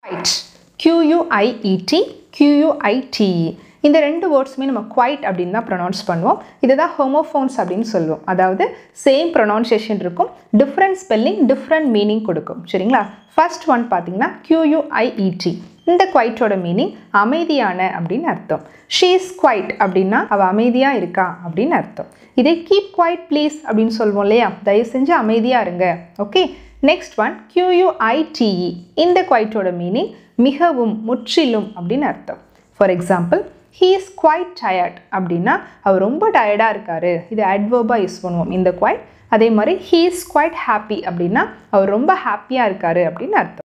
quite கியூயூஐஇடி கியூயூஐடிஇ இந்த ரெண்டு வேர்ட்ஸுமே நம்ம குவைட் அப்படின்னு தான் ப்ரொனவுன்ஸ் பண்ணுவோம் இதை தான் ஹோமோஃபோன்ஸ் அப்படின்னு சொல்லுவோம் அதாவது சேம் ப்ரொனவுன்சியேஷன் இருக்கும் டிஃப்ரெண்ட் ஸ்பெல்லிங் டிஃப்ரெண்ட் மீனிங் கொடுக்கும் சரிங்களா ஃபர்ஸ்ட் ஒன் பார்த்தீங்கன்னா கியூயூஐஇடி இந்த குவைட்டோட மீனிங் அமைதியான அப்படின்னு அர்த்தம் ஷீ இஸ் குவைட் அப்படின்னா அவள் அமைதியாக இருக்கா அப்படின்னு அர்த்தம் இதே கீப் குவைட் ப்ளீஸ் அப்படின்னு சொல்லுவோம் இல்லையா தயவு செஞ்சு அமைதியாக இருங்க ஓகே நெக்ஸ்ட் ஒன் கியூயூஐடிஇ இந்த குவைட்டோட மீனிங் மிகவும் முற்றிலும் அப்படின்னு அர்த்தம் for example he is quite tired அப்படின்னா அவர் ரொம்ப டயர்டாக இருக்காரு இது அட்வர்பாக யூஸ் பண்ணுவோம் இந்த குவைட் அதே மாதிரி ஹீ இஸ் குவைட் ஹாப்பி அப்படின்னா அவர் ரொம்ப ஹாப்பியாக இருக்காரு அப்படின்னு அர்த்தம்